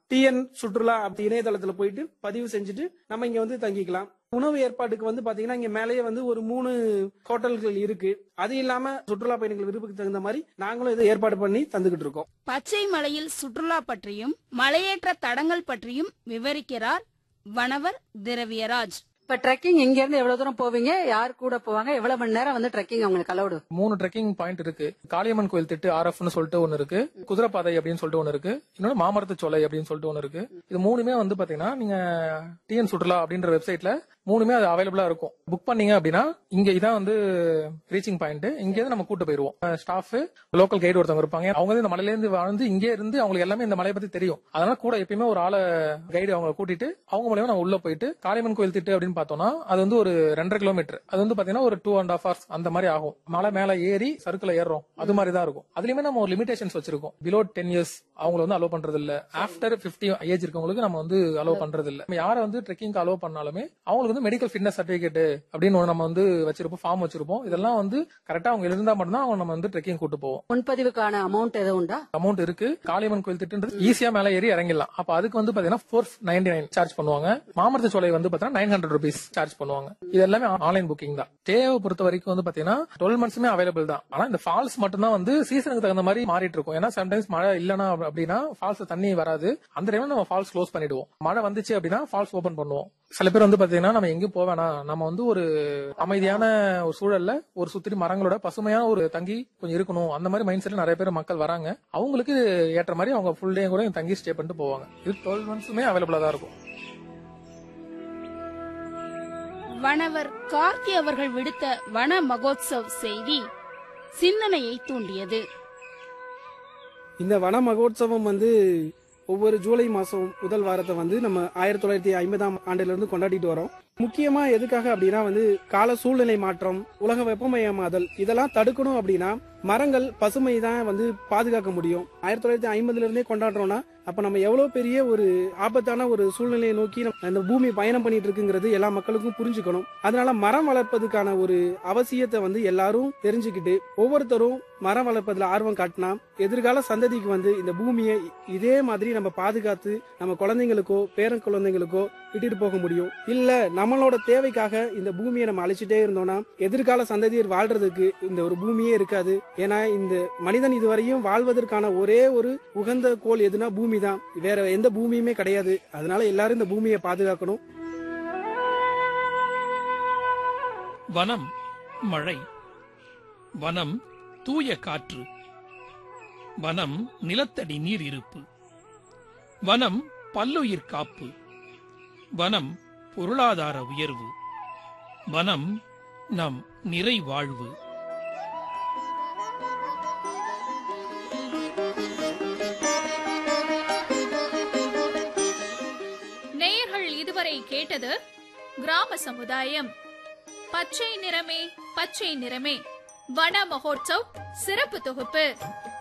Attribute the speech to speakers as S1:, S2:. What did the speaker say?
S1: TN சுற்றுலா அப்படி இணையதளத்துல போயிட்டு பதிவு செஞ்சுட்டு நம்ம இங்க வந்து தங்கிக்கலாம் உணவு ஏற்பாட்டுக்கு வந்து பாத்தீங்கன்னா இங்க மேலேயே வந்து ஒரு மூணு ஹோட்டல்கள் இருக்கு அது இல்லாம சுற்றுலா பயணிகள் விருப்பத்துக்கு தகுந்த மாதிரி நாங்களும் இதை ஏற்பாடு பண்ணி தந்துகிட்டு இருக்கோம்
S2: பச்சை மலையில் சுற்றுலா பற்றியும் மலையேற்ற தடங்கள் பற்றியும் விவரிக்கிறார் வனவர் திரவியராஜ்
S3: இப்ப ட்ரெக்கிங் இங்க இருந்து எவ்வளவு தூரம் போவீங்க யார் கூட போவாங்க எவ்வளவு மணி நேரம் வந்து ட்ரெக்கிங் உங்களுக்கு அலௌடு
S4: மூணு ட்ரெக்கிங் பாயிண்ட் இருக்கு காளியம்மன் கோயில் திட்டு ஆர்எஃப்னு சொல்லிட்டு ஒன்னு இருக்கு குதிரைப்பாதை அப்படின்னு சொல்லிட்டு ஒன்னு இருக்கு இன்னொன்னு மாமரத்து சோலை அப்படின்னு சொல்லிட்டு ஒன்னு இருக்கு இது மூணுமே வந்து பாத்தீங்கன்னா நீங்க டிஎன் சுற்றுலா அப்படின்ற வெப்சைட்ல மூணுமே அது அவைலபிளா இருக்கும் புக் பண்ணீங்க அப்படின்னா இங்க இதான் வந்து ரீச்சிங் பாயிண்ட் இங்க இருந்து நம்ம கூட்டு போயிருவோம் ஸ்டாஃப் லோக்கல் கைடு ஒருத்தவங்க இருப்பாங்க அவங்க வந்து இந்த மலையில இருந்து வாழ்ந்து இங்கே இருந்து அவங்களுக்கு எல்லாமே இந்த மலையை பத்தி தெரியும் அதனால கூட எப்பயுமே ஒரு ஆளை கைடு அவங்க கூட்டிட்டு அவங்க மூலியமா நம்ம உள்ள போயிட்டு காளியம்மன் கோயில் திட்டு அப்படின்னு பார்த்தோம்னா அது வந்து ஒரு ரெண்டரை கிலோமீட்டர் அது வந்து பாத்தீங்கன்னா ஒரு டூ அண்ட் ஹாஃப் ஹவர்ஸ் அந்த மாதிரி ஆகும் மலை மேல ஏறி சறுக்குல ஏறுறோம் அது மாதிரி தான் இருக்கும் அதுலயுமே நம்ம ஒரு லிமிடேஷன்ஸ் வச்சிருக்கோம் பிலோ டென் இயர்ஸ் அவங்கள வந்து அலோவ் பண்றது இல்ல ஆஃப்டர் பிப்டி ஏஜ் இருக்கவங்களுக்கு நம்ம வந்து அலோவ் பண்றது இல்ல நம்ம யாரை வந்து ட்ரெக்கிங் அலோவ் பண்ணாலுமே அவங்களுக்கு வந்து மெடிக்கல் ஃபிட்னஸ் சர்டிபிகேட் அப்படின்னு ஒண்ணு நம்ம வந்து வச்சிருப்போம் ஃபார்ம் வச்சிருப்போம் இதெல்லாம் வந்து கரெக்டா அவங்க இருந்தா மட்டும்தான் அவங்க நம்ம வந்து ட்ரெக்கிங் கூட்டு போவோம்
S3: முன்பதிவுக்கான அமௌண்ட் எதுவும் உண்டா
S4: அமௌண்ட் இருக்கு காளியம்மன் கோயில் திட்டுன்றது ஈஸியா மேல ஏறி இறங்கிடலாம் அப்ப அதுக்கு வந்து பாத்தீங்கன்னா ஃபோர் நைன்டி நைன் சார்ஜ் பண்ணுவாங்க மாமரத்து சோலை வந்து பாத்தீங்கன்னா நைன் ஹண்ட்ரட் ருபீஸ் சார்ஜ் பண்ணுவாங்க இது எல்லாமே ஆன்லைன் புக்கிங் தான் தேவை பொறுத்த வரைக்கும் வந்து பாத்தீங்கன்னா டுவெல் மந்த்ஸுமே அவைலபிள் தான் ஆனா இந்த ஃபால்ஸ் மட்டும் தான் வந்து சீசனுக்கு தகுந்த மாதிரி மாறிட்டு இருக்கும் ஏன்னா சம்டைம்ஸ் மழை இல்லனா அப்படின்னா ஃபால்ஸ் தண்ணி வராது அந்த டைம்ல நம்ம ஃபால்ஸ் க்ளோஸ் பண்ணிடுவோம் மழை வந்துச்சு அப்படின்னா ஃபால்ஸ் ஓபன் பண்ணுவோம் சில பேர் வந்து பாத்தீங்கன்னா நம்ம எங்கேயும் போவேனா நம்ம வந்து ஒரு அமைதியான ஒரு சூழல்ல ஒரு சுத்தி மரங்களோட பசுமையான ஒரு தங்கி கொஞ்சம் இருக்கணும் அந்த மாதிரி மைண்ட் செட்ல நிறைய பேர் மக்கள் வராங்க அவங்களுக்கு ஏற்ற மாதிரி அவங்க ஃபுல் டே கூட இங்க தங்கி ஸ்டே பண்ணிட்டு போவாங்க இது டுவெல் மந்த்ஸுமே அவைலபிளா தான் இருக்கும்
S2: வனவர் கார்த்தி அவர்கள் விடுத்த வன மகோத்சவ் செய்தி சிந்தனையை தூண்டியது
S1: இந்த வன மகோத்சவம் வந்து ஒவ்வொரு ஜூலை மாசம் முதல் வாரத்தை வந்து நம்ம ஆயிரத்தி தொள்ளாயிரத்தி ஐம்பதாம் ஆண்டுல இருந்து கொண்டாடிட்டு வரோம் முக்கியமா எதுக்காக அப்படின்னா வந்து கால சூழ்நிலை மாற்றம் உலக வெப்பமயமாதல் இதெல்லாம் தடுக்கணும் அப்படின்னா மரங்கள் பசுமை தான் வந்து பாதுகாக்க முடியும் ஆயிரத்தி தொள்ளாயிரத்தி ஐம்பதுல இருந்தே கொண்டாடுறோம்னா அப்ப நம்ம எவ்வளவு பெரிய ஒரு ஆபத்தான ஒரு சூழ்நிலையை நோக்கி நம்ம இந்த பூமி பயணம் பண்ணிட்டு இருக்குங்கிறது எல்லா மக்களுக்கும் புரிஞ்சுக்கணும் அதனால மரம் வளர்ப்பதுக்கான ஒரு அவசியத்தை வந்து எல்லாரும் தெரிஞ்சுக்கிட்டு ஒவ்வொருத்தரும் மரம் வளர்ப்பதுல ஆர்வம் காட்டினா எதிர்கால சந்ததிக்கு வந்து இந்த பூமியை இதே மாதிரி நம்ம பாதுகாத்து நம்ம குழந்தைங்களுக்கோ பேரன் குழந்தைங்களுக்கோ விட்டுட்டு போக முடியும் இல்ல நம்மளோட தேவைக்காக இந்த பூமியை நம்ம அழிச்சிட்டே இருந்தோம்னா எதிர்கால சந்ததியர் வாழ்றதுக்கு இந்த ஒரு பூமியே இருக்காது ஏன்னா இந்த மனிதன் இதுவரையும் வாழ்வதற்கான ஒரே ஒரு உகந்த கோள் எதுனா பூமி தான் வேற எந்த பூமியுமே கிடையாது அதனால எல்லாரும் இந்த பூமியை பாதுகாக்கணும்
S5: வனம் மழை வனம் தூய காற்று வனம் நிலத்தடி நீர் இருப்பு வனம் பல்லுயிர் காப்பு வனம் பொருளாதார உயர்வு வனம் நம் நிறை வாழ்வு
S6: நேயர்கள் இதுவரை கேட்டது கிராம சமுதாயம் பச்சை நிறமே பச்சை நிறமே வன மகோத்சவ் சிறப்பு தொகுப்பு